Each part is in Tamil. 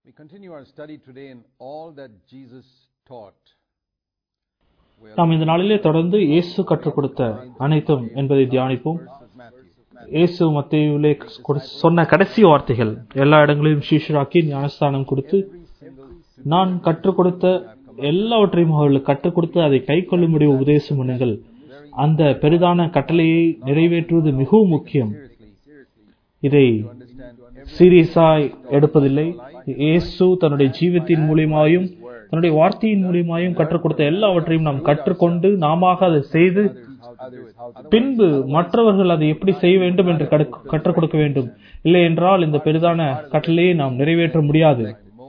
We continue our study today in all that Jesus taught. We are நாம் இந்த நாளிலே தொடர்ந்து இயேசு கற்றுக் கொடுத்த அனைத்தும் என்பதை தியானிப்போம் verses Matthew. இயேசு மத்தேயுவிலே கொடு- சொன்ன கடைசி வார்த்தைகள் எல்லா இடங்களிலும் சீஷராக்கி ஞானஸ்தானம் கொடுத்து நான் கற்றுக் கொடுத்த எல்லாவற்றையும் அவர்களுக்கு கற்றுக் கொடுத்து அதை கை கொள்ளும்படி உபதேசம் பண்ணுங்கள் அந்த பெரிதான கட்டளையை நிறைவேற்றுவது மிகவும் முக்கியம் இதை சீரியஸாய் எடுப்பதில்லை இயேசு தன்னுடைய ஜீவத்தின் மூலியமாயும் தன்னுடைய வார்த்தையின் மூலியமாயும் கற்றுக் கொடுத்த எல்லாவற்றையும் நாம் கற்றுக்கொண்டு நாம அதை செய்து பின்பு மற்றவர்கள் அதை எப்படி செய்ய வேண்டும் என்று கடு- கற்றுக் கொடுக்க வேண்டும் இல்லை என்றால் இந்த பெரிதான கட்டளையை நாம் நிறைவேற்ற முடியாது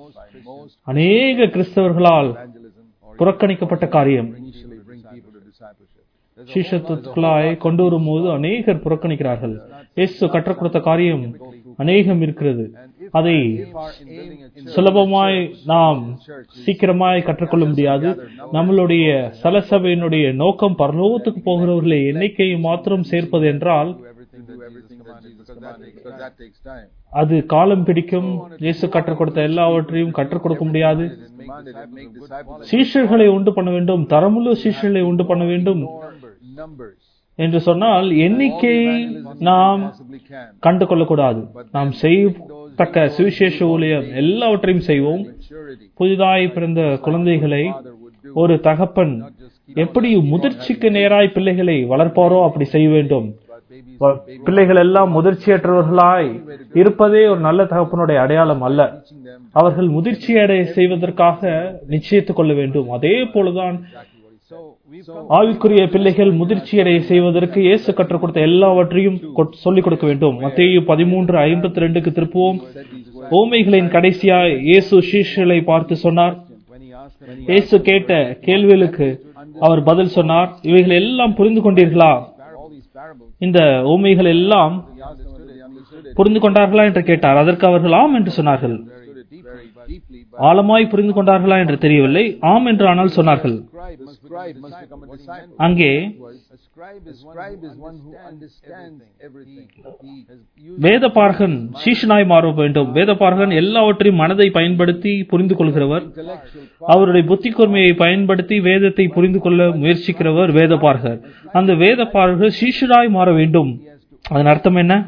அநேக கிறிஸ்தவர்களால் புறக்கணிக்கப்பட்ட காரியம் Initially bring people to discipleship. சீஷத்துக்குள்ளாய் கொண்டு வரும்போது அநேகர் புறக்கணிக்கிறார்கள் இயேசு கற்றுக் கொடுத்த காரியம் அநேகம் இருக்கிறது அதை Far in building a church, சுலபமாய் நாம் சீக்கிரமாய் கற்றுக்கொள்ள முடியாது நம்மளுடைய சலசபையினுடைய நோக்கம் பரலோகத்துக்கு போகிறவர்களை எண்ணிக்கையை மாத்திரம் சேர்ப்பது என்றால் do everything, do everything that Jesus commanded, because that takes time. அது காலம் பிடிக்கும் இயேசு கற்றுக் கொடுத்த எல்லாவற்றையும் கற்றுக் கொடுக்க முடியாது Commanded and make disciples சீஷர்களை உண்டு பண்ண வேண்டும் தரமுள்ள சீஷர்களை உண்டு பண்ண வேண்டும் numbers. என்று சொன்னால் எண்ணிக்கையை நாம் Possibly can. கண்டு கொள்ளக்கூடாது நாம் செய்யத்தக்க சுவிசேஷ ஊழியம் எல்லாவற்றையும் செய்வோம் Maturity. புதிதாய் பிறந்த குழந்தைகளை ஒரு தகப்பன் எப்படி முதிர்ச்சிக்கு நேராய் பிள்ளைகளை வளர்ப்பாரோ அப்படி செய்ய வேண்டும் வ- பிள்ளைகள் எல்லாம் முதிர்ச்சியற்றவர்களாய் இருப்பதே ஒரு நல்ல தகப்பனுடைய அடையாளம் அல்ல Teaching them அவர்கள் முதிர்ச்சி அடைய செய்வதற்காக நிச்சயித்துக் கொள்ள வேண்டும் அதே போலதான் So we've come ஆவிக்குரிய பிள்ளைகள் முதிர்ச்சி அடைய செய்வதற்கு இயேசு கற்றுக் கொடுத்த எல்லாவற்றையும் கொ- சொல்லிக் கொடுக்க வேண்டும் மத்தேயு பதிமூன்று ஐம்பத்தி ரெண்டுக்கு திருப்புவோம் ஓமைகளின் கடைசியாய் இயேசு சீஷர்களை பார்த்து சொன்னார் when he asked them இயேசு கேட்ட கேள்விகளுக்கு அவர் பதில் சொன்னார் இவைகள் எல்லாம் புரிந்து கொண்டீர்களா all these parables, இந்த ஓமைகள் எல்லாம் he asked them whether they understood it. புரிந்து கொண்டார்களா என்று கேட்டார் அதற்கு அவர்கள் ஆம் என்று சொன்னார்கள் Understood it deeply, deeply, but ஆழமாய் புரிந்து கொண்டார்களா என்று தெரியவில்லை ஆம் என்று ஆனால் சொன்னார்கள் scribe must, scribe must become a disciple. அங்கே A scribe is, scribe is one who understands everything. He has used வேதபாரகன் சீஷனாய் மாற வேண்டும் வேதபாரகன் எல்லாவற்றையும் மனதை பயன்படுத்தி புரிந்து கொள்கிறவர் intellectual அவருடைய புத்தி கூர்மையை பயன்படுத்தி வேதத்தை புரிந்து கொள்ள முயற்சிக்கிறவர் வேதபாரகர் அந்த வேதபாரகர் சீஷராய் மாற வேண்டும் அதன் அர்த்தம் என்ன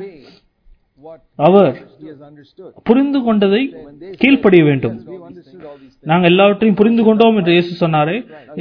what our he has understood. புரிந்து கொண்டதை கீழ்ப்படிய வேண்டும் We've understood all these நாங்கள் எல்லாவற்றையும் புரிந்து கொண்டோம் என்று இயேசு சொன்னாரே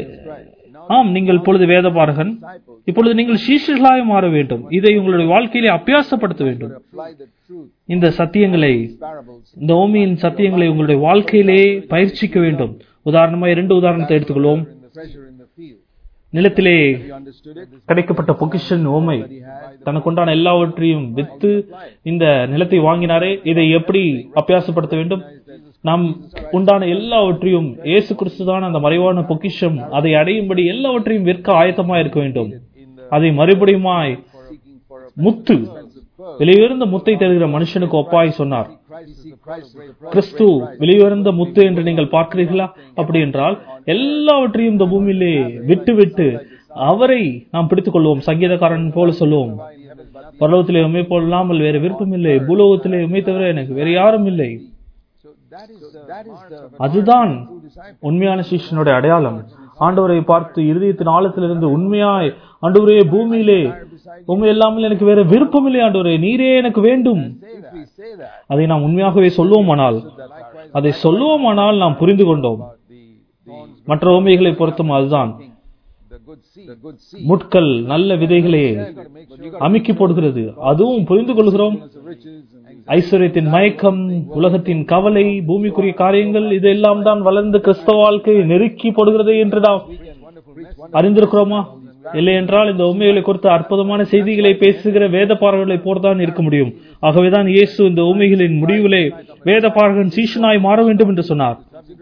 ஆம் நீங்கள் இப்பொழுது வேதபாரகன் இப்பொழுது நீங்கள் சீஷர்களாய் மாற வேண்டும் இதை உங்களுடைய வாழ்க்கையிலே அபியாசப்படுத்த வேண்டும் apply the truth, இந்த சத்தியங்களை parables, இந்த ஓமியின் சத்தியங்களை உங்களுடைய வாழ்க்கையிலே பயிற்சிக்க வேண்டும் உதாரணமா இரண்டு உதாரணத்தை எடுத்துக்கொள்வோம் in the treasure in the field. நிலத்திலே He understood it. கிடைக்கப்பட்ட பொக்கிஷன் ஓமை தனக்குண்டான எல்லாவற்றையும் வித்து இந்த நிலத்தை வாங்கினாரே இதை எப்படி அபியாசப்படுத்த வேண்டும் நாம் உண்டான எல்லாவற்றையும் இயேசு கிறிஸ்துதான் அந்த மறைவான பொக்கிஷம் அதை அடையும்படி எல்லாவற்றையும் விற்க ஆயத்தமா இருக்க வேண்டும் அதை மறுபடியுமாய் Seeking for a முத்து விலையுயர்ந்த முத்தை தருகிற மனுஷனுக்கு ஒப்பாய் சொன்னார் Christ is the price of the கிறிஸ்து விலையுயர்ந்த முத்து என்று நீங்கள் பார்க்கிறீர்களா அப்படி என்றால் எல்லாவற்றையும் இந்த பூமியிலே விட்டு விட்டு அவரை நாம் பிடித்துக் கொள்வோம் சங்கீதக்காரன் போல சொல்லுவோம் பரலோகத்திலே உண்மை போலாமல் வேறு விருப்பம் இல்லை பூலோகத்திலே உண்மை தவிர எனக்கு வேறு யாரும் இல்லை So that is the, that is the அதுதான் true disciple. உண்மையான சீஷனுடைய அடையாளம் ஆண்டவரை பார்த்து இருதயத்தின் ஆழத்திலிருந்து உண்மையாய் ஆண்டவரே பூமியிலே உண்மை இல்லாமல் எனக்கு வேற விருப்பம் இல்லை ஆண்டவரே நீரே எனக்கு வேண்டும் If we say that, அதை நாம் உண்மையாகவே சொல்லுவோமானால் அதை சொல்லுவோமானால் நாம் புரிந்து கொண்டோம் the the மற்ற ஓமைகளை பொறுத்தும் அதுதான் the good seed, the good seed, முட்கள் நல்ல விதைகளை make sure அமுக்கி போடுகிறது அதுவும் புரிந்து கொள்கிறோம் the riches and ஐஸ்வர்யத்தின் மயக்கம் உலகத்தின் கவலை பூமிக்குரிய காரியங்கள் இதெல்லாம் தான் வளர்ந்து கிறிஸ்தவ வாழ்க்கையை நெருக்கி போடுகிறது என்று நாம் அறிந்திருக்கிறோமா இல்லை என்றால் இந்த உண்மைகளை குறித்த அற்புதமான செய்திகளை பேசுகிற வேத பார்வைகளை போர்தான் இருக்க முடியும் ஆகவேதான் இயேசு இந்த உண்மைகளின் முடிவிலே வேத பார்வன் சீஷனாய் மாற வேண்டும் என்று சொன்னார்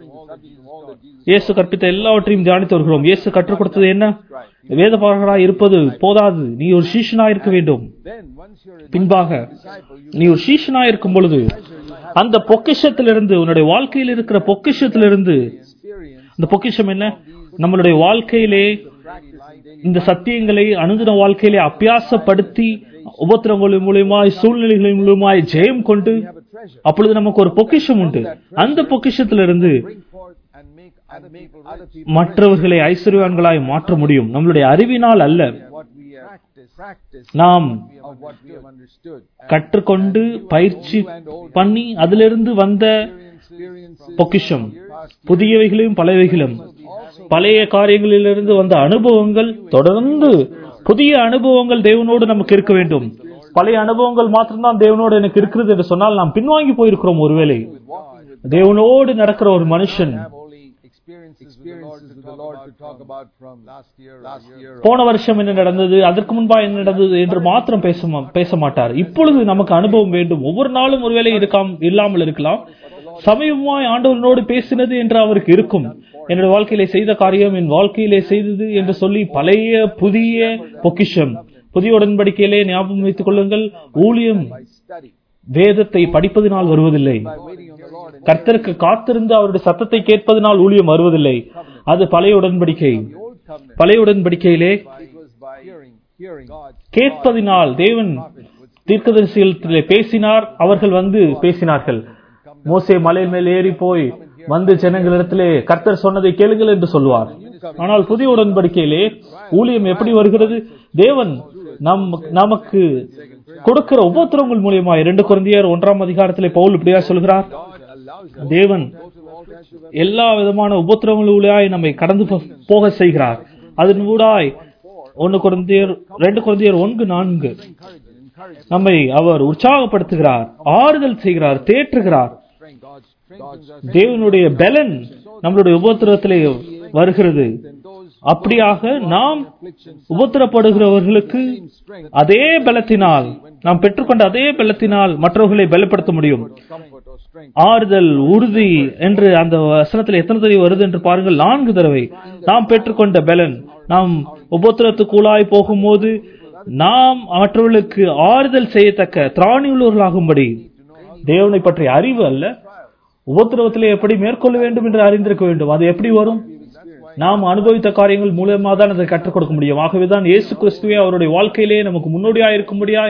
இயேசு கற்பித்த எல்லாவற்றையும் தியானித்து வருகிறோம் இயேசு கற்றுக் கொடுத்தது என்ன வேத பார்வராய் இருப்பது போதாது நீ ஒரு சீஷனாய் இருக்க வேண்டும் then once you're a பின்பாக நீ ஒரு சீஷனாய் இருக்கும் பொழுது அந்த பொக்கிஷத்திலிருந்து உன்னுடைய வாழ்க்கையில் இருக்கிற பொக்கிஷத்திலிருந்து experience, இந்த பொக்கிஷம் என்ன நம்மளுடைய வாழ்க்கையிலே இந்த சத்தியங்களை அனுதின வாழ்க்கையிலே அபியாசப்படுத்தி உபத்திரங்களின் மூலியமாய் சூழ்நிலைகளின் மூலியமாய் ஜெயம் கொண்டு have a treasure. அப்பொழுது நமக்கு ஒரு பொக்கிஷம் உண்டு அந்த பொக்கிஷத்திலிருந்து Bring forth and make other people, other people மற்றவர்களை ஐஸ்வர்யவான்களாய் மாற்ற முடியும் நம்மளுடைய அறிவினால் அல்ல what we have practice, practice நாம் of what we have understood. கற்றுக்கொண்டு பயிற்சி பண்ணி அதிலிருந்து வந்த Experiences பொக்கிஷம் புதியவைகளையும் பழையவைகளும் பழைய காரியங்களிலிருந்து வந்த அனுபவங்கள் தொடர்ந்து புதிய அனுபவங்கள் தேவனோடு நமக்கு இருக்க வேண்டும் பழைய அனுபவங்கள் மாத்திரம்தான் தேவனோடு எனக்கு இருக்கிறது என்று சொன்னால் நாம் பின்வாங்கி போயிருக்கிறோம் ஒருவேளை தேவனோடு நடக்கிற ஒரு மனுஷன் have only experiences, experiences with the Lord to talk about from last year, last year. போன வருஷம் என்ன நடந்தது அதற்கு முன்பா என்ன நடந்தது என்று மாத்திரம் பேச மா- பேச மாட்டார் இப்பொழுது நமக்கு அனுபவம் வேண்டும் ஒவ்வொரு நாளும் ஒருவேளை இருக்காம் இல்லாமல் இருக்கலாம் சமயமாய் ஆண்டவனோடு பேசினது என்று அவருக்கு இருக்கும் என்னுடைய வாழ்க்கையிலே செய்த காரியம் என் வாழ்க்கையிலே செய்தது என்று சொல்லி பழைய புதிய பொக்கிஷம் புதிய உடன்படிக்கையிலே ஞாபகம் வைத்துக் கொள்ளுங்கள் ஊழியம் by study, வேதத்தை படிப்பதினால் வருவதில்லை by waiting on the Lord and கர்த்தருக்கு காத்திருந்து அவருடைய சத்தத்தை கேட்பதனால் ஊழியம் வருவதில்லை அது பழைய உடன்படிக்கை the old covenant. பழைய உடன்படிக்கையிலே It was by hearing, hearing God's கேட்பதினால் தேவன் தீர்க்கதரிசிகளிடத்திலே பேசினார் அவர்கள் வந்து பேசினார்கள் மோசே மலையின் மேல் ஏறி போய் வந்து ஜனங்களிடத்திலே கர்த்தர் சொன்னதை கேளுங்கள் என்று சொல்வார் ஆனால் புதிய உடன்படிக்கையிலே ஊழியம் எப்படி வருகிறது தேவன் நம் நமக்கு கொடுக்கிற உபத்திரவங்கள் மூலியமா இரண்டு குழந்தையர் ஒன்றாம் அதிகாரத்திலே பவுல் இப்படியா சொல்கிறார் God allows தேவன் எல்லா விதமான உபத்திரவங்களுடாய் நம்மை கடந்து போ- போக செய்கிறார் அதன் ஊடாய் ஒன்னு குழந்தையர் ரெண்டு குழந்தையர் ஒன்று நான்கு நம்மை அவர் உற்சாகப்படுத்துகிறார் ஆறுதல் செய்கிறார் தேற்றுகிறார் strength. God strengthens us. தேவனுடைய பலன் நம்மளுடைய உபத்திரத்திலே வருகிறது அப்படியாக நாம் உபத்திரப்படுகிறவர்களுக்கு அதே பலத்தினால் நாம் பெற்றுக்கொண்ட அதே பலத்தினால் மற்றவர்களை பலப்படுத்த முடியும் Comfort or strength. ஆறுதல் உறுதி என்று அந்த வசனத்தில் எத்தனை தடவை வருது என்று பாருங்கள் நான்கு தடவை நாம் பெற்றுக்கொண்ட பலன் நாம் உபத்திரத்துக்குள்ளாய் போகும்போது நாம் மற்றவர்களுக்கு ஆறுதல் செய்யத்தக்க திராணி உள்ளவர்களாகும்படி தேவனை பற்றிய அறிவு அல்ல உபத்திரவத்திலே எப்படி மேற்கொள்ள வேண்டும் என்று அறிந்திருக்க வேண்டும் அது எப்படி வரும் நாம் அனுபவித்த காரியங்கள் மூலமா தான் அதை கற்றுக் கொடுக்க முடியும் ஆகவேதான் இயேசு கிறிஸ்துவே அவருடைய வாழ்க்கையிலே நமக்கு முன்னோடியாய் இருக்கும்படியாய்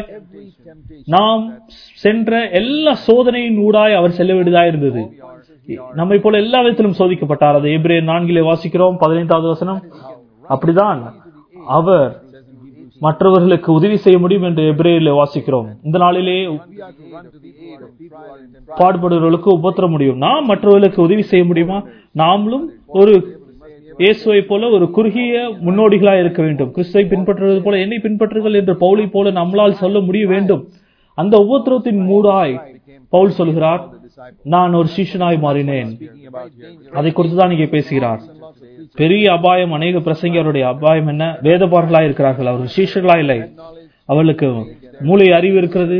நாம் சென்ற எல்லா சோதனையின் ஊடாய் அவர் செல்ல வேண்டியதாய் இருந்தது நம்மை போல எல்லா விதத்திலும் சோதிக்கப்பட்டார் அதை எபிரே நான்கிலே வாசிக்கிறோம் பதினைந்தாவது வசனம் அப்படிதான் அவர் மற்றவர்களுக்கு உதவி செய்ய முடியும் என்று எபிரேயிலே வாசிக்கிறோம் இந்த நாளிலே We are to run to the aid of people who are in trial. பாடுபடுவர்களுக்கு உபத்திர முடியும் நாம் மற்றவர்களுக்கு உதவி செய்ய முடியுமா நாமளும் ஒரு இயேசுவை போல ஒரு குறுகிய முன்னோடிகளாய் இருக்க வேண்டும் கிறிஸ்துவை பின்பற்றுவது போல என்னை பின்பற்றுங்கள் என்று பவுலை போல நம்மளால் சொல்ல முடிய வேண்டும் அந்த உபத்திரத்தின் மூடாய் பவுல் சொல்கிறார் நான் ஒரு சீஷனாய் மாறினேன் Speaking about here. அதை குறித்து தான் இங்கே பேசுகிறார் பெரிய அபாயம் அநேக பிரசங்கியருடைய அபாயம் என்ன வேதபார்களாய் இருக்கிறார்கள் அவர்கள் சீஷர்களா இல்லை அவர்களுக்கு மூளை அறிவு இருக்கிறது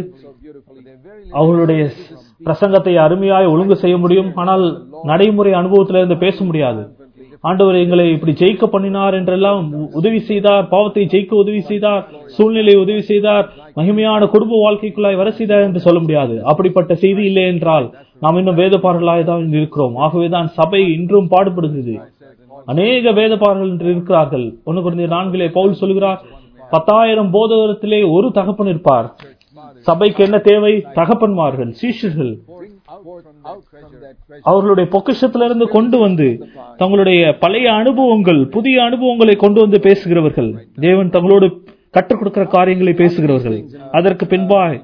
அவர்களுடைய பிரசங்கத்தை அருமையாய் ஒழுங்கு செய்ய முடியும் ஆனால் நடைமுறை அனுபவத்திலிருந்து பேச முடியாது ஆண்டவர் எங்களை இப்படி ஜெயிக்க பண்ணினார் என்றெல்லாம் உ- உதவி செய்தார் பாவத்தை ஜெயிக்க உதவி செய்தார் சூழ்நிலையை உதவி செய்தார் மகிமையான குடும்ப வாழ்க்கைக்குள்ளாய் வர செய்தார் என்று சொல்ல முடியாது அப்படிப்பட்ட செய்தி இல்லை என்றால் நாம் இன்னும் வேதப்பாரர்களாய் தான் இருக்கிறோம் ஆகவேதான் சபை இன்றும் பாடுபடுகிறது அநேக வேதப்பாரர்கள் என்று இருக்கிறார்கள் ஒன்னு குறைந்த நான்கிலே பவுல் சொல்கிறார் பத்தாயிரம் போதகத்திலே ஒரு தகப்பன் இருப்பார் சபைக்கு என்ன தேவை தகப்பன்மார்கள் சீஷர்கள் Forth out from that treasure. அவர்களுடைய பொக்கிஷத்திலிருந்து கொண்டு வந்து தங்களுடைய பழைய அனுபவங்கள் புதிய அனுபவங்களை கொண்டு வந்து பேசுகிறவர்கள் தேவன் தங்களோடு கற்றுக் கொடுக்கிற காரியங்களை பேசுகிறவர்கள் அதற்கு பின்பாய்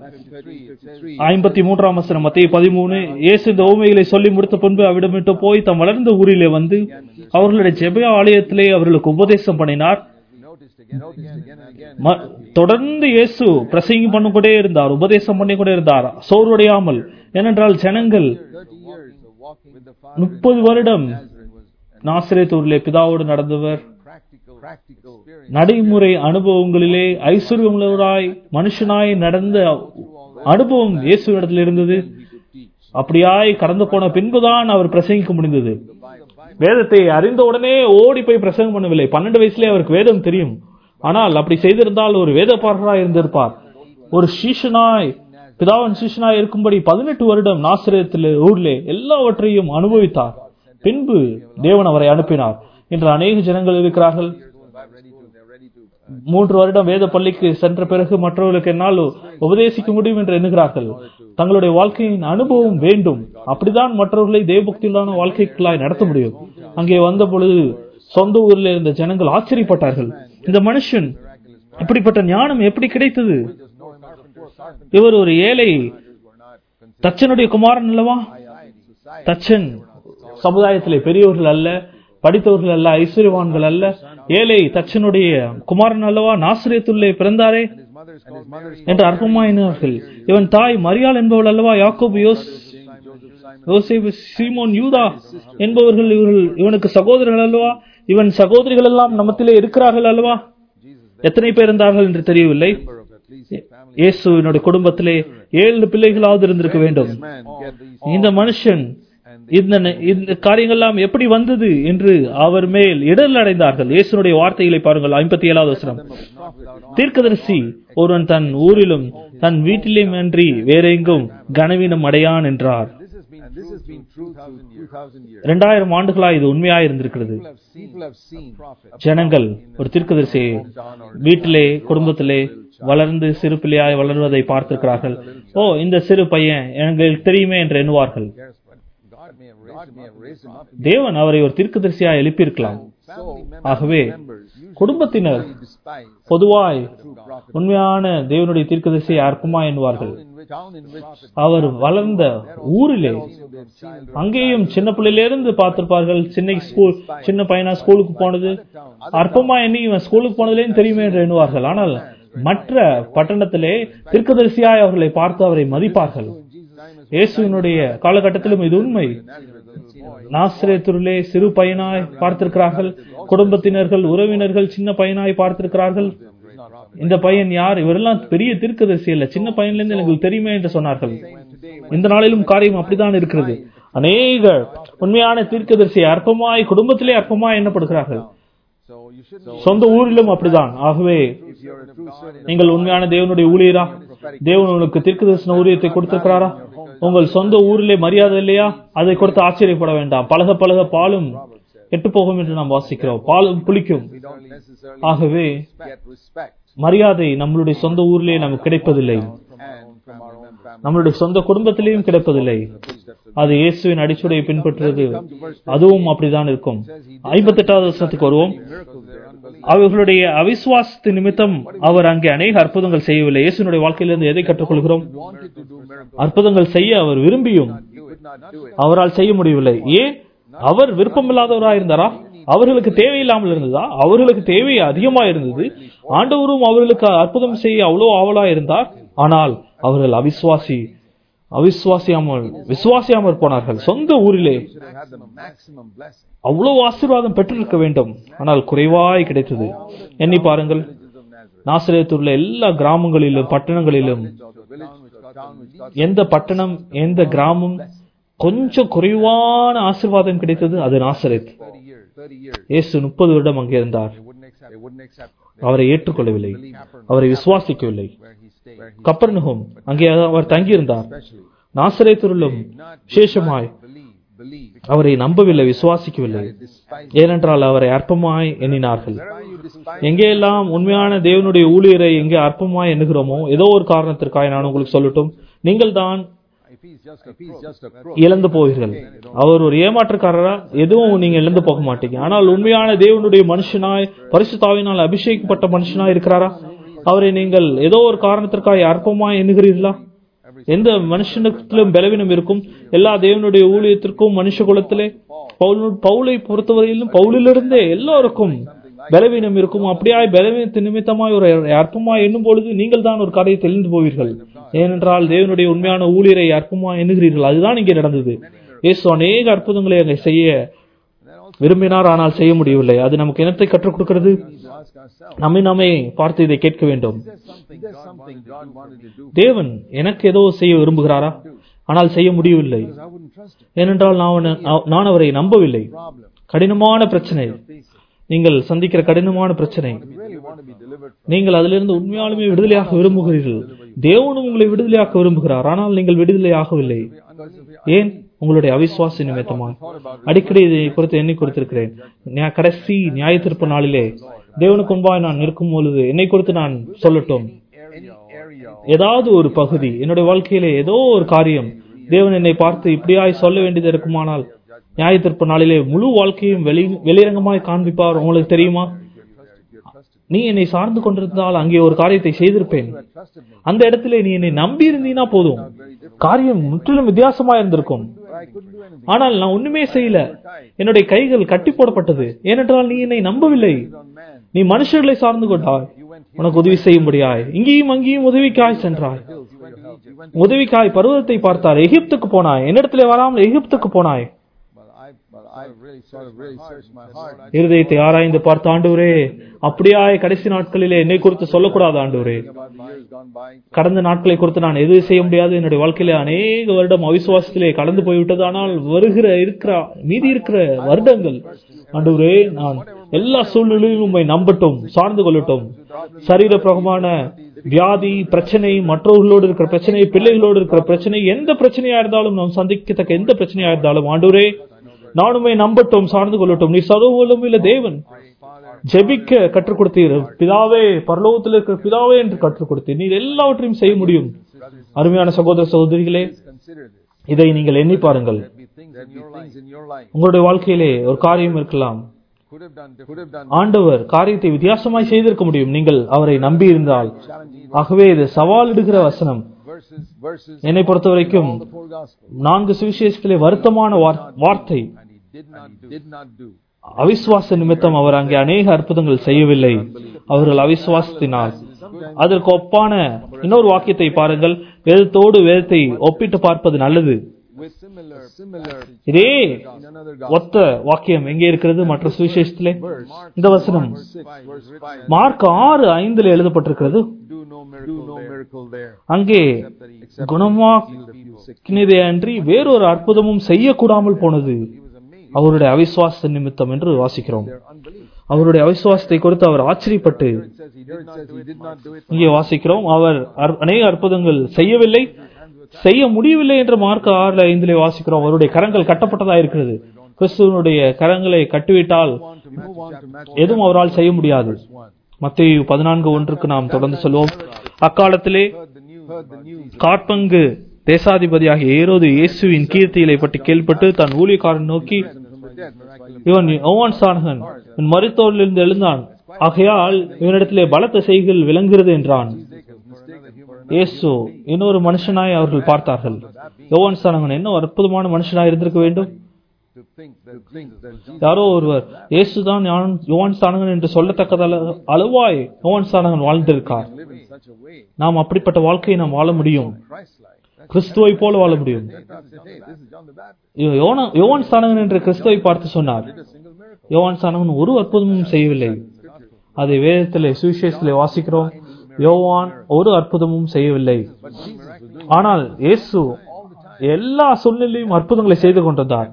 ஐம்பத்தி மூன்றாம் வசனம் மத்திய பதிமூணு இயேசு இந்த ஓமைகளை சொல்லி முடித்த பின்பு அவிடம் விட்டு போய் தம் வளர்ந்த ஊரிலே வந்து அவர்களுடைய ஜெப ஆலயத்திலே அவர்களுக்கு உபதேசம் பண்ணினார் We noticed again, noticed again and again. ம- தொடர்ந்து இயேசு பிரசங்கி பண்ணிக்கொண்டே இருந்தார் உபதேசம் பண்ணிக்கொண்டே இருந்தார் சோர்வடையாமல் ஏனென்றால் ஜனங்கள் 30 years of walking with the Father முப்பது வருடம் Nazareth was நாசிரியத்தூரிலே பிதாவோடு நடந்தவர் practical, practical experience. நடைமுறை அனுபவங்களிலே ஐஸ்வர்யமுள்ளவராய் மனுஷனாய் நடந்த அனுபவம் இயேசுவிடத்தில் இருந்தது அப்படியாய் கடந்து போன பின்புதான் அவர் பிரசங்கிக்க முடிந்தது வேதத்தை அறிந்த உடனே ஓடி போய் பிரசங்கம் பண்ணவில்லை பன்னெண்டு வயசுலயே அவருக்கு வேதம் தெரியும் ஆனால் அப்படி செய்திருந்தால் ஒரு வேதப்பாரராய் இருந்திருப்பார் ஒரு சீஷனாய் பிதாவின் சீஷனாய் இருக்கும்படி பதினெட்டு வருடம் நாசிரியத்தில் ஊர்லே எல்லாவற்றையும் அனுபவித்தார் பின்பு தேவன் அவரை அனுப்பினார் இன்று அநேக ஜனங்கள் இருக்கிறார்கள் மூன்று வருடம் வேத பள்ளிக்கு சென்ற பிறகு மற்றவர்களுக்கு என்னால் உபதேசிக்க முடியும் என்று எண்ணுகிறார்கள் தங்களுடைய வாழ்க்கையின் அனுபவம் வேண்டும் அப்படிதான் மற்றவர்களை தேவபக்தியிலான வாழ்க்கைக்குள்ளாய் நடத்த முடியும் அங்கே வந்த பொழுது சொந்த ஊரில் இருந்த ஜனங்கள் ஆச்சரியப்பட்டார்கள் இந்த மனுஷன் இப்படிப்பட்ட ஞானம் எப்படி கிடைத்தது இவர் ஒரு ஏழை தச்சனுடைய குமாரன் அல்லவா தச்சன் சமுதாயத்திலே பெரியவர்கள் அல்ல படித்தவர்கள் அல்ல ஐஸ்வர்யவான்கள் அல்ல ஏழை தச்சனுடைய குமாரன் அல்லவா நாசிரியத்துள்ளே பிறந்தாரே என்று அற்பமா எண்ணினார்கள் இவன் தாய் மரியாள் என்பவள் அல்லவா யாக்கோபு யோஸ் யோசேப்பு சீமோன் யூதா என்பவர்கள் இவர்கள் இவனுக்கு சகோதரர்கள் அல்லவா இவன் சகோதரிகள் எல்லாம் நம்மத்திலே இருக்கிறார்கள் அல்லவா எத்தனை பேர் இருந்தார்கள் என்று தெரியவில்லை இயேசுவினுடைய குடும்பத்திலே ஏழு பிள்ளைகளாவது இருந்திருக்க வேண்டும் இந்த மனுஷன் இந்த இந்த காரியங்கள்லாம் எப்படி வந்தது என்று அவர் மேல் இடல் அடைந்தார்கள் இயேசுனுடைய வார்த்தைகளை பாருங்கள் ஐம்பத்தி ஏழாவது வசனம் தீர்க்கதரிசி ஒருவன் தன் ஊரிலும் தன் வீட்டிலும் அன்றி வேற எங்கும் கனவீனம் அடையான் என்றார் This has been true through 2000 years. இரண்டாயிரம் ஆண்டுகளாய் இது உண்மையாய் இருந்திருக்கிறது People have seen ஜனங்கள் ஒரு தீர்க்கதரிசியை வீட்டிலே குடும்பத்திலே வளர்ந்து சிறு பிள்ளையாய் வளர்வதை பார்த்திருக்கிறார்கள் ஓ இந்த சிறு பையன் எங்களுக்கு தெரியுமே என்று எண்ணுவார்கள் cares, but God may have raised, may have raised him up. தேவன் அவரை ஒரு தீர்க்கதரிசியாய் எழுப்பியிருக்கலாம் Family members, ஆகவே members usually குடும்பத்தினர் despise பொதுவாய் true prophet. உண்மையான தேவனுடைய தீர்க்கதரிசியை அற்பமா எண்ணுவார்கள் In which, town in which அவர் வளர்ந்த ஊரிலே also their children அங்கேயும் சின்ன பிள்ளையிலிருந்து பார்த்திருப்பார்கள் சின்ன ஸ்கூல் சின்ன பையனா ஸ்கூலுக்கு போனது அற்பமா எண்ணி இவன் ஸ்கூலுக்கு போனதுலேயும் தெரியுமே என்று எண்ணுவார்கள் ஆனால் மற்ற பட்டணத்திலே தீர்க்கதரிசியாய் அவர்களை பார்த்து அவரை மதிப்பார்கள் இயேசுவினுடைய காலகட்டத்திலும் இது உண்மை நாசிரியத்துருளே சிறு பையனாய் பார்த்திருக்கிறார்கள் குடும்பத்தினர்கள் உறவினர்கள் சின்ன பையனாய் பார்த்திருக்கிறார்கள் இந்த பையன் யார் இவரெல்லாம் பெரிய தீர்க்கதரிசி இல்ல சின்ன பையன்ல இருந்து எனக்கு தெரியுமே என்று சொன்னார்கள் இந்த நாளிலும் காரியம் அப்படித்தான் இருக்கிறது அநேக உண்மையான தீர்க்கதரிசி அற்பமாய் குடும்பத்திலே அற்பமாய் எண்ணப்படுகிறார்கள் so you should சொந்த ஊரிலும் அப்படிதான் ஆகவே if you're a true servant நீங்கள் உண்மையான தேவனுடைய ஊழியரா தேவன் உங்களுக்கு தீர்க்கதரிசன ஊழியத்தை கொடுத்திருக்கிறாரா உங்கள் சொந்த ஊரிலே மரியாதை இல்லையா அதை கொடுத்து ஆச்சரியப்பட வேண்டாம் பழக பழக பாலும் கெட்டு போகும் என்று நாம் வாசிக்கிறோம் பாலும் புளிக்கும் we don't necessarily ஆகவே get respect மரியாதை நம்மளுடைய சொந்த ஊரிலே நமக்கு கிடைப்பதில்லை and from our own family. நம்மளுடைய சொந்த குடும்பத்திலேயும் கிடைப்பதில்லை அது இயேசுவின் அடிச்சுடையை பின்பற்றுவது அதுவும் அப்படிதான் இருக்கும் ஐம்பத்தெட்டாவது வருஷத்துக்கு வருவோம் Miracles there, unbelief. அவர்களுடைய அவிசுவாசத்து நிமித்தம் அவர் அங்கே அநேக அற்புதங்கள் செய்யவில்லை இயேசுனுடைய வாழ்க்கையிலிருந்து எதை கற்றுக்கொள்கிறோம் Wanted to do miracles, அற்புதங்கள் செய்ய அவர் விரும்பியும் he could not do it. அவரால் செய்ய முடியவில்லை ஏன் அவர் விருப்பமில்லாதவராக இருந்தாரா அவர்களுக்கு தேவையில்லாமல் இருந்ததா அவர்களுக்கு தேவை அதிகமா இருந்தது ஆண்டவரும் அவர்களுக்கு அற்புதம் செய்ய அவ்வளோ ஆவலா இருந்தார் ஆனால் அவர்கள் அவிசுவாசி அவிசுவாசியாமல் விசுவாசியாமல் போனார்கள் சொந்த ஊரிலே Should have had the maximum blessing. அவ்வளவு ஆசீர்வாதம் பெற்றிருக்க வேண்டும் ஆனால் குறைவாய் கிடைத்தது எண்ணி பாருங்கள் Villages of Nazareth. நாசிரியத்துள்ள எல்லா கிராமங்களிலும் பட்டணங்களிலும் So the village which got town which got எந்த பட்டணம் எந்த கிராமம் கொஞ்சம் குறைவான ஆசீர்வாதம் கிடைத்தது அது நாசரேத் 30 years. 30 years. இயேசு முப்பது வருடம் அங்கே இருந்தார் They wouldn't accept. They wouldn't accept. அவரை ஏற்றுக்கொள்ளவில்லை அவரை விசுவாசிக்கவில்லை Where he stayed. Where he கப்பர்நகும் அங்கே அவர் தங்கியிருந்தார் especially நாசரேத்துள்ளும் விசேஷமாய் believe, believe. அவரை நம்பவில்லை விசுவாசிக்கவில்லை Despise. ஏனென்றால் அவரை அற்பமாய் எண்ணினார்கள் Where are you despise? எங்கெல்லாம் உண்மையான தேவனுடைய ஊழியரை எங்கே அற்பமாய் எண்ணுகிறோமோ ஏதோ ஒரு காரணத்திற்காக நான் உங்களுக்கு சொல்லட்டும் நீங்கள் தான் If he's just a, if he's just a crook, இழந்து போவீர்கள் அவர் ஒரு ஏமாற்றுக்காரரா எதுவும் நீங்க இழந்து போக மாட்டீங்க ஆனால் உண்மையான தேவனுடைய மனுஷனாய் பரிசுத்தாவினால் அபிஷேகப்பட்ட மனுஷனாய் இருக்கிறாரா அவரை நீங்கள் ஏதோ ஒரு காரணத்திற்காக அற்பமாய் எண்ணுகிறீர்களா எந்த மனுஷனுக்கும் பலவீனம் இருக்கும் எல்லா தேவனுடைய ஊழியத்திற்கும் மனுஷ குலத்திலே பவுல் பவுலை பொறுத்தவரையிலும் பவுலிலிருந்தே எல்லோருக்கும் பலவீனம் இருக்கும் அப்படியாய் பலவீனத்து நிமித்தமாய் ஒரு அற்பமாய் எண்ணும் பொழுது நீங்கள் தான் ஒரு கதையை தெளிந்து போவீர்கள் ஏனென்றால் தேவனுடைய உண்மையான ஊழியரை அற்பமாய் எண்ணுகிறீர்கள் அதுதான் இங்கே நடந்தது இயேசு அநேக அற்புதங்களை அங்கே செய்ய விரும்பினார் ஆனால் செய்ய முடியவில்லை அது நமக்கு இனத்தை கற்றுக் கொடுக்கிறது to ask ourselves, நம்மை நாமே பார்த்து இதை கேட்க வேண்டும் is there something, God, something God wanted to do? தேவன் எனக்கு ஏதோ செய்ய விரும்புகிறாரா ஆனால் செய்ய முடியவில்லை Because I wouldn't trust him. ஏனென்றால் நான் அவனை- நான் அவரை நம்பவில்லை Problem. கடினமான பிரச்சனை நீங்கள் சந்திக்கிற கடினமான பிரச்சனை You really want to be delivered from நீங்கள் அதிலிருந்து உண்மையாலுமே விடுதலையாக விரும்புகிறீர்கள் தேவனும் உங்களை விடுதலையாக்க விரும்புகிறார் ஆனால் நீங்கள் விடுதலையாகவில்லை because of your ஏன் உங்களுடைய அவிசுவாச நிமித்தமாக அடிக்கடி இதை குறித்து எண்ணி கொடுத்திருக்கிறேன் ஞா- கடைசி நியாய திருப்ப நாளிலே தேவனுக்கு முன்பாய் நான் நிற்கும் பொழுது என்னை குறித்து நான் சொல்லட்டும் any area of ஏதாவது ஒரு பகுதி என்னுடைய வாழ்க்கையிலே ஏதோ ஒரு காரியம் தேவன் என்னை பார்த்து இப்படியாய் சொல்ல வேண்டியது இருக்குமானால் நியாயத்திற்ப நாளிலே முழு வாழ்க்கையும் வெளி வெளிரங்கமாய் காண்பிப்பார் உங்களுக்கு தெரியுமா நீ என்னை சார்ந்து கொண்டிருந்தால் அங்கே ஒரு காரியத்தை செய்திருப்பேன் trusted me. அந்த இடத்திலே நீ என்னை நம்பி இருந்தீனா போதும் காரியம் முற்றிலும் வித்தியாசமா இருந்திருக்கும் But I couldn't do anything. ஆனால் நான் ஒண்ணுமே செய்யல என்னுடைய கைகள் கட்டி போடப்பட்டது ஏனென்றால் நீ என்னை நம்பவில்லை On man, நீ மனுஷர்களை சார்ந்து கொண்டாய் you went here உனக்கு உதவி செய்யும்படியாய் இங்கேயும் அங்கேயும் uதவிக்காய் சென்றாய் hills for your help. You went, உதவிக்காய் பருவத்தை பார்த்தார் எகிப்துக்கு போனாய் என்னிடத்திலே வராமல் எகிப்துக்கு போனாய் but I, but I really sort of really searched my heart. இருதயத்தை ஆராய்ந்து பார்த்த ஆண்டவரே அப்படியாய் கடைசி நாட்களிலே என்னை குறித்து சொல்லக்கூடாது ஆண்டவரே About years gone by, கடந்த நாட்களை குறித்து நான் எது செய்ய முடியாது என்னுடைய வாழ்க்கையிலே அநேக வருடம் அவிசுவாசத்திலே கடந்து போய்விட்டது ஆனால் வருகிற இருக்கிற மீதி இருக்கிற வருடங்கள் ஆண்டவரே நான் எல்லா சூழ்நிலையிலும் உம்மை நம்பட்டும் சார்ந்து கொள்ளட்டும் சரீர பிரகமான வியாதி பிரச்சனை மற்றவர்களோடு இருக்கிற பிரச்சனை பிள்ளைகளோடு இருக்கிற பிரச்சனை எந்த பிரச்சனையா இருந்தாலும் நாம் சந்திக்கத்தக்க எந்த பிரச்சனையா இருந்தாலும் ஆண்டவரே நானுமே நம்பட்டும் சார்ந்து கொள்ளட்டும் நீ சர்வவல்லமையுள்ள தேவன் ஜெபிக்க கற்றுக் கொடுத்தீர் பிதாவே பரலோகத்தில் இருக்கிற பிதாவே என்று கற்றுக் கொடுத்தீர் நீர் எல்லாவற்றையும் செய்ய முடியும் அருமையான சகோதர சகோதரிகளே consider this. இதை நீங்கள் எண்ணி பாருங்கள் There'd be things in your life, in your life, உங்களுடைய வாழ்க்கையிலே ஒரு காரியம் இருக்கலாம் could have done, could have done ஆண்டவர் காரியத்தை வித்தியாசமாய் செய்திருக்க முடியும் நீங்கள் அவரை நம்பி இருந்தால் challenging ஆகவே இது சவாலிடுகிற வசனம் verses, verses, என்னை பொறுத்த வரைக்கும் the four gospels, நான்கு சுவிசேஷத்திலே வருத்தமான வார்- வார்த்தை and he did not do, did not do. அவிசுவாச நிமித்தம் அவர் அங்கே அநேக அற்புதங்கள் செய்யவில்லை அவர்கள் அவிசுவாசத்தினால் அதற்கு ஒப்பான இன்னொரு வாக்கியத்தை பாருங்கள் வேதத்தோடு வேதத்தை ஒப்பிட்டு பார்ப்பது நல்லது With similar, similar இதே in another gospel, ஒத்த வாக்கியம் எங்கே இருக்கிறது மற்ற சுவிசேஷத்திலே இந்த வசனம் six, verse five, மார்க் ஆறு ஐந்துல எழுதப்பட்டிருக்கிறது do no miracle, do no miracle there, அங்கே that he healed குணமாக்கினதே a few sick. அன்றி வேறொரு அற்புதமும் செய்யக்கூடாமல் போனது He was amazed. அவருடைய அவிசுவாச நிமித்தம் என்று வாசிக்கிறோம் Their unbelief. அவருடைய அவிசுவாசத்தை குறித்து அவர் ஆச்சரியப்பட்டு It says he did not do it. He did not do it. இங்கே வாசிக்கிறோம் அவர் அற்- அநேக அற்புதங்கள் செய்யவில்லை செய்ய முடியவில்லை என்று மார்க் ஆறுல ஐந்திலே வாசிக்கிறோம் அவருடைய கரங்கள் கட்டப்பட்டதா இருக்கிறது கிறிஸ்துவனுடைய கரங்களை கட்டிவிட்டால் You move on to Matthew எதுவும் அவரால் செய்ய முடியாது one. மத்திய பதினான்கு ஒன்றுக்கு நாம் தொடர்ந்து சொல்வோம் அக்காலத்திலே Heard the news. Heard the news. காட்பங்கு தேசாதிபதியாகிய ஏரோது இயேசுவின் கீர்த்திகளை பற்றி கேள்விப்பட்டு தன் ஊழியக்காரன் நோக்கி From the dead, miraculous. இவன் யோவான் சானகன் இவன் மருத்துவரிலிருந்து எழுந்தான் ஆகையால் இவனிடத்திலே பலத்த செய்கள் விளங்குகிறது என்றான் இயேசு இன்னொரு மனுஷனாய் அவர்கள் பார்த்தார்கள் யோவான் சானகன் என்ன அற்புதமான மனுஷனாய் இருந்திருக்க வேண்டும் To think that, think that Jesus யாரோ ஒருவர் இயேசுதான் ஞான- யோவான் சானகன் என்று சொல்லத்தக்கத அளவாய் யோவான் சானகன் வாழ்ந்திருக்கார் live in such a way, நாம் அப்படிப்பட்ட வாழ்க்கையை நாம் வாழ முடியும் Christ-like. கிறிஸ்துவை போல வாழ முடியும் That's it. Hey, this is John the Baptist. யோ- யோனா- யோவான் சானகன் என்று கிறிஸ்துவை பார்த்து சொன்னார் Did a single miracle. யோவான் சானகன் ஒரு அற்புதமும் செய்யவில்லை அதை வேதத்திலே சுவிசேஷத்திலே வாசிக்கிறோம் யோவான் ஒரு அற்புதமும் செய்யவில்லை But Jesus was doing ஆனால் இயேசு எல்லா சூழ்நிலையும் அற்புதங்களை செய்து கொண்டிருந்தார்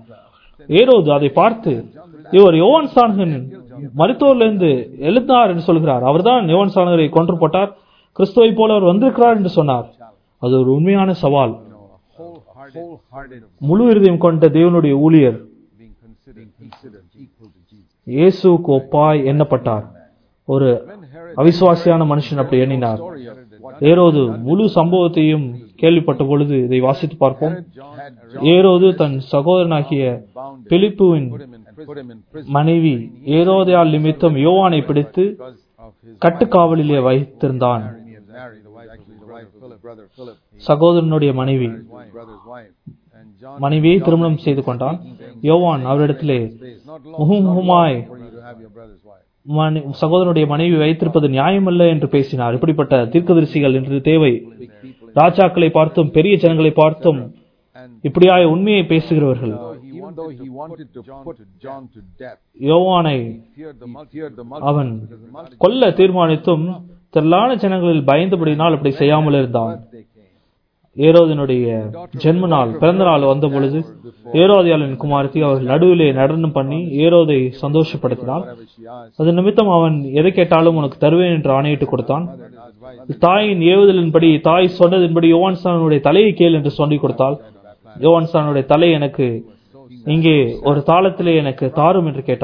ஏரோது அதை பார்த்து இவர் யோவான் சானகன் மருத்துவரிலிருந்து எழுந்தார் என்று சொல்கிறார் அவர்தான் யோவான் சானகரை கொன்று போட்டார் கிறிஸ்துவை போல அவர் வந்திருக்கிறார் என்று சொன்னார் அது ஒரு உண்மையான சவால் wholehearted, wholehearted முழு இருதயம் கொண்ட தேவனுடைய ஊழியர் being considered, considered equal to Jesus. இயேசுவுக்கு ஒப்பாய் எண்ணப்பட்டார் ஒரு அவிசுவாசியான மனுஷன் அப்படி எண்ணினார் Story of what ஏரோது முழு சம்பவத்தையும் கேள்விப்பட்ட பொழுது இதை வாசித்து பார்ப்போம் John had ஏரோது தன் சகோதரனாகிய bound பிலிப்புவின் put him in, put him in prison மனைவி ஏரோதையால் நிமித்தம் யோவானை பிடித்து because of his கட்டுக்காவலிலே வைத்திருந்தான் he had married the wife, actually the wife of Philip, brother Philip, his சகோதரனுடைய மனைவி wife, brother's wife. And John மனைவியை திருமணம் செய்து கொண்டான் யோவான் அவரிடத்திலே says, not long முகமுகமாய் for you to have your brother's wife. மனை- சகோதரனுடைய மனைவி வைத்திருப்பது நியாயமல்ல என்று பேசினார் இப்படிப்பட்ட தீர்க்கதரிசிகள் என்று தேவை ராஜாக்களை பார்த்தும் பெரிய ஜனங்களை பார்த்தும் And இப்படியாய் உண்மையை பேசுகிறவர்கள் though he even though he wanted to put John to death, யோவானை feared the multitude, feared the அவன் multitude, because the multitude கொல்ல தீர்மானித்தும் திரளான ஜனங்களில் பயந்தபடினால் அப்படி செய்யாமல் இருந்தான் they came. ஏரோதினுடைய ஜென்ம நாள் பிறந்த நாள் வந்த பொழுது ஏரோதியாளின் குமாரத்தி அவர்கள் நடுவிலே நடனம் பண்ணி ஏரோதை சந்தோஷப்படுத்தினாள் Whatever she asked, அது நிமித்தம் அவன் எதை கேட்டாலும் உனக்கு தருவேன் என்று ஆணையிட்டு கொடுத்தான் mother asked, why? தாயின் ஏவுதலின்படி தாய் சொன்னதின்படி யோவான் சானனுடைய தலையை கேள் என்று சொல்லிக் கொடுத்தாள் யோவான் சானனுடைய தலை எனக்கு இங்கே ஒரு தாளத்திலே எனக்கு தாரும் என்று கேட்டாள்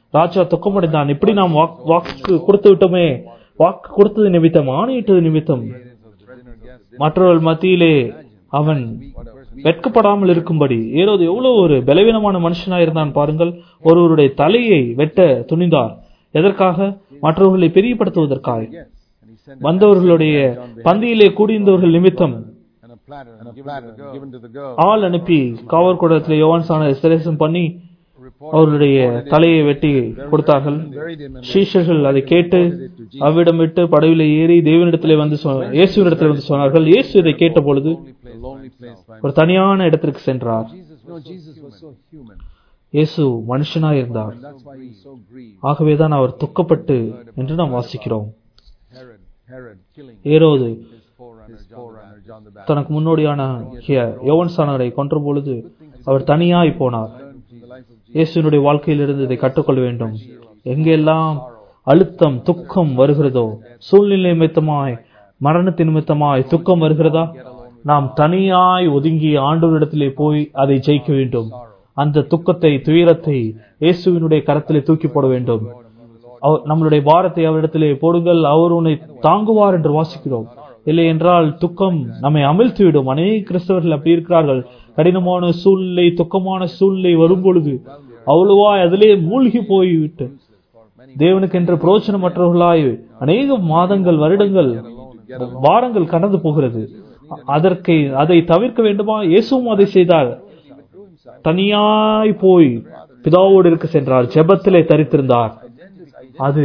ராஜா துக்கமடைந்தான் இப்படி நாம் வாக்- வாக்கு கொடுத்து விட்டோமே வாக்கு கொடுத்தது நிமித்தம் ஆணையிட்டது நிமித்தம் மற்றவர்கள் மத்தியிலே அவன் வெட்கப்படாமல் இருக்கும்படி ஏரோது எவ்வளவு ஒரு பலவீனமான மனுஷனா இருந்தான் பாருங்கள் ஒருவருடைய தலையை வெட்ட துணிந்தார் எதற்காக மற்றவர்களை பெரியப்படுத்துவதற்காக And he sent வந்தவர்களுடைய பந்தியிலே கூடியிருந்தவர்கள் நிமித்தம் and a platter, and a platter given to the girl. ஆள் அனுப்பி காவற்கூடத்தில் யோவான் சான சிரேசம் பண்ணி Report அவர்களுடைய தலையை வெட்டி கொடுத்தார்கள் buried him and சீஷர்கள் அதை கேட்டு அவ்விடம் விட்டு படவிலே ஏறி தேவனிடத்திலே வந்து சொ- இயேசுவினிடத்திலே வந்து சொன்னார்கள் இயேசு இதை கேட்ட பொழுது a lonely place by ஒரு தனியான இடத்திற்கு சென்றார் Jesus no, Jesus was so human. இயேசு மனுஷனாய் இருந்தார் And that's why he's so grieved. ஆகவேதான் அவர் துக்கப்பட்டு என்று நாம் வாசிக்கிறோம் Herod, Herod killing Herod his forerunner, his forerunner John the Baptist. தனக்கு முன்னோடியான யோவன் சானரை கொன்ற பொழுது அவர் தனியாய் போனார் Learn from the life of Jesus. இயேசுனுடைய வாழ்க்கையிலிருந்து இதை கற்றுக்கொள்ள வேண்டும் எங்கெல்லாம் அழுத்தம் துக்கம் வருகிறதோ சூழ்நிலை நிமித்தமாய் மரணத்தின் நிமித்தமாய் துக்கம் வருகிறதா நாம் தனியாய் ஒதுங்கி ஆண்டவரிடத்திலே போய் அதை ஜெயிக்க வேண்டும் அந்த துக்கத்தை துயரத்தை இயேசுவினுடைய கரத்திலே தூக்கி போட வேண்டும் அவர் நம்மளுடைய பாரத்தை அவரிடத்திலே போடுங்கள் அவர் உன்னை தாங்குவார் என்று வாசிக்கிறோம் இல்லை என்றால் துக்கம் நம்மை அமிழ்த்திவிடும் அநேக கிறிஸ்தவர்கள் அப்படி இருக்கிறார்கள் கடினமான சூழ்நிலை துக்கமான சூழ்நிலை வரும் பொழுது அவ்வளவா அதிலே மூழ்கி போய்விட்டு தேவனுக்கென்று பிரயோஜனமற்றவர்களாய் அநேக மாதங்கள் வருடங்கள் வாரங்கள் கடந்து போகிறது அதற்கு அதை தவிர்க்க வேண்டுமா இயேசுவும் அதை செய்தார் தனியாய் போய் பிதாவோடு இருக்க சென்றார் ஜெபத்திலே தரித்திருந்தார் அது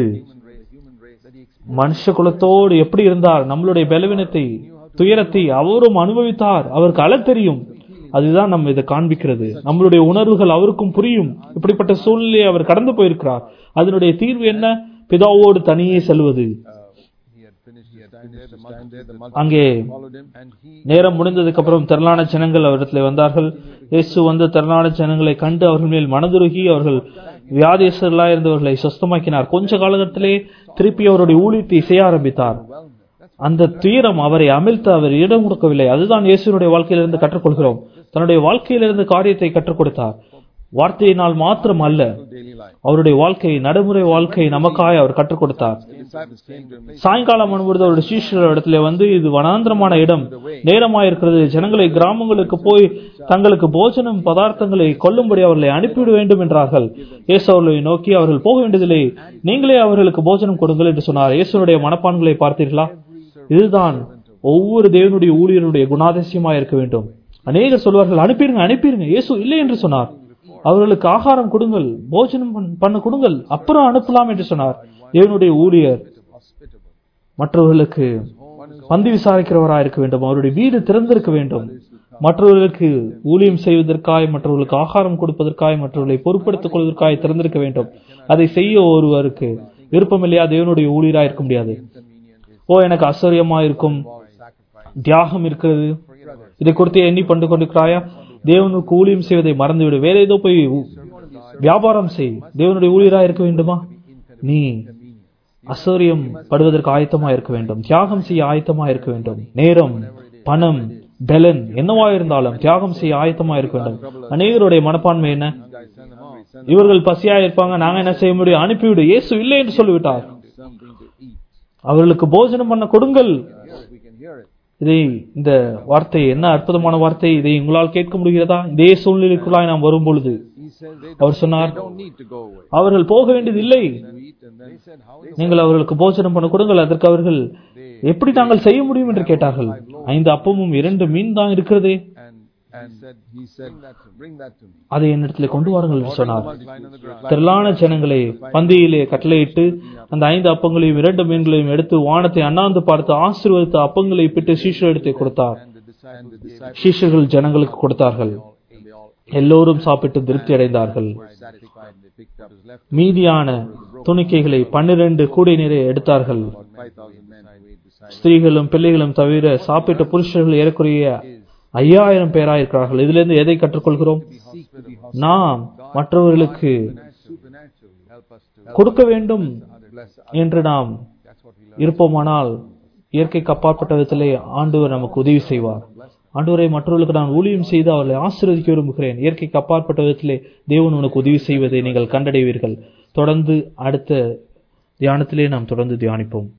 மனுஷ குலத்தோடு எப்படி இருந்தார் நம்மளுடைய பலவீனத்தை துயரத்தை அவரும் அனுபவித்தார் அவருக்கு அழ தெரியும் அதுதான் நம்ம இதை காண்பிக்கிறது நம்மளுடைய உணர்வுகள் அவருக்கும் புரியும் இப்படிப்பட்ட சூழ்நிலையை அவர் கடந்து போயிருக்கிறார் அதனுடைய தீர்வு என்ன பிதாவோடு தனியே செல்வது He had finished his time there. The multitude, there. The multitude அங்கே followed him, and he நேரம் முடிந்ததுக்கு அப்புறம் திரளான ஜனங்கள் அவரிடத்தில் வந்தார்கள் இயேசு வந்து திரளான ஜனங்களை கண்டு அவர்கள் மேல் மனதுருகி அவர்கள் வியாதியஸ்தர்களாய் இருந்தவர்களை சுஸ்தமாக்கினார் கொஞ்ச காலகட்டத்திலே திருப்பி அவருடைய ஊழியத்தை செய்ய ஆரம்பித்தார் அந்த துயரம் அவரை அமிழ்த்த அவர் இடம் கொடுக்கவில்லை அதுதான் இயேசுனுடைய வாழ்க்கையிலிருந்து கற்றுக்கொள்கிறோம் தன்னுடைய வாழ்க்கையிலிருந்து காரியத்தை கற்றுக் கொடுத்தார் வார்த்தையினால் மாத்திரம் அல்ல daily life. அவருடைய வாழ்க்கை நடைமுறை வாழ்க்கை நமக்காய் அவர் கற்றுக் கொடுத்தார் The disciples came to him. சாயங்காலம் அனுபவம் அவருடைய சீஷர்கள் இடத்துல வந்து இது வனாந்திரமான இடம் நேரமாயிருக்கிறது ஜனங்களை கிராமங்களுக்கு போய் தங்களுக்கு போஜனம் பதார்த்தங்களை கொல்லும்படி அவர்களை அனுப்பிவிட வேண்டும் என்றார்கள் இயேசு அவர்களை நோக்கி அவர்கள் போக வேண்டியதில்லை நீங்களே அவர்களுக்கு போஜனம் கொடுங்கள் என்று சொன்னார் இயேசுனுடைய மனப்பான்களை பார்த்தீர்களா இதுதான் ஒவ்வொரு தேவனுடைய ஊழியருடைய குணாதிசயமா இருக்க வேண்டும் அநேகர் சொல்வார்கள் அனுப்பிடுங்க அனுப்பிடுங்க இயேசு இல்லை என்று சொன்னார் அவர்களுக்கு ஆகாரம் கொடுங்கள் போஜனம் பண்ண- பண்ண கொடுங்கள் அப்புறம் அனுப்பலாம் என்று சொன்னார் தேவனுடைய ஊழியர் Hospitable. மற்றவர்களுக்கு பந்தி விசாரிக்கிறவராக இருக்க வேண்டும் அவருடைய வீடு திறந்திருக்க வேண்டும் மற்றவர்களுக்கு ஊழியம் செய்வதற்காய் மற்றவர்களுக்கு ஆகாரம் கொடுப்பதற்காய் மற்றவர்களை பொறுப்படுத்திக் கொள்வதற்காய் திறந்திருக்க வேண்டும் அதை செய்ய ஒருவருக்கு விருப்பமில்லையா தேவனுடைய ஊழியராக இருக்க முடியாது ஓ எனக்கு அசௌரியமா இருக்கும் தியாகம் இருக்கிறது இதை குறித்து எண்ணி பண்ணி கொண்டிருக்கிறாயா தேவனுக்கு ஊழியம் செய்வதை மறந்துவிடு வேற ஏதோ போய் ஊ- வியாபாரம் செய் தேவனுடைய ஊழியராக இருக்க வேண்டுமா நீ அசௌரியம் படுவதற்கு ஆயத்தமா இருக்க வேண்டும் தியாகம் செய்ய ஆயத்தமா இருக்க வேண்டும் நேரம் பணம் பலன் என்னவா இருந்தாலும் தியாகம் செய்ய ஆயத்தமா இருக்க வேண்டும் அநேகருடைய மனப்பான்மை என்ன இவர்கள் பசியா இருப்பாங்க நாங்க என்ன செய்ய முடியும் அனுப்பிவிடு இயேசு இல்லை என்று சொல்லிவிட்டார் Something to eat. அவர்களுக்கு போஜனம் பண்ண கொடுங்கள் Yes, we can hear it. இதை இந்த வார்த்தை என்ன அற்புதமான வார்த்தை இதை உங்களால் கேட்க முடிகிறதா இதே சூழ்நிலைக்குள்ளாய் நாம் வரும் பொழுது He said they அவர் சொன்னார் don't need to go away. அவர்கள் போக வேண்டியது இல்லை You eat and then they said, how is நீங்கள் அவர்களுக்கு போஜனம் பண்ண கொடுங்கள் அதற்கு அவர்கள் எப்படி நாங்கள் செய்ய முடியும் என்று கேட்டார்கள் ஐந்து அப்பமும் இரண்டு மீன் தான் இருக்கிறதே and and said he said that to bring that to me. அதை என்னிடத்தில் கொண்டு வாருங்கள் என்று சொன்னார் Line on the ground. திரளான ஜனங்களை பந்தியிலே கட்டளையிட்டு அந்த ஐந்து அப்பங்களையும் இரண்டு மீன்களையும் எடுத்து வானத்தை அண்ணாந்து பார்த்து ஆசீர்வதித்த அப்பங்களை பிட்டு சீஷரிடத்தை கொடுத்தார் And the disciples சீஷர்கள் ஜனங்களுக்கு கொடுத்தார்கள் and they all எல்லோரும் சாப்பிட்டு திருப்தி அடைந்தார்கள் were satisfied. They picked up his left மீதியான துணிக்கைகளை பன்னிரண்டு கூடை நிறைய எடுத்தார்கள் about five thousand men who ate beside ஸ்திரீகளும் பிள்ளைகளும் தவிர சாப்பிட்ட புருஷர்கள் ஏறக்குறைய ஐயாயிரம் பேராயிருக்கிறார்கள் இதிலிருந்து எதை கற்றுக்கொள்கிறோம் seek to be நாம் மற்றவர்களுக்கு supernaturally help us to கொடுக்க வேண்டும் bless என்று நாம் That's what we learn. இருப்போமானால் இயற்கைக்கு அப்பாற்பட்ட விதத்திலே ஆண்டவர் நமக்கு உதவி செய்வார் ஆண்டவரை மற்றவர்களுக்கு நான் ஊழியம் செய்து அவர்களை ஆசீர்வதிக்க விரும்புகிறேன் இயற்கைக்கு அப்பாற்பட்ட விதத்திலே தேவன் உனக்கு உதவி செய்வதை நீங்கள் கண்டடைவீர்கள் தொடர்ந்து அடுத்த தியானத்திலே நாம் தொடர்ந்து தியானிப்போம்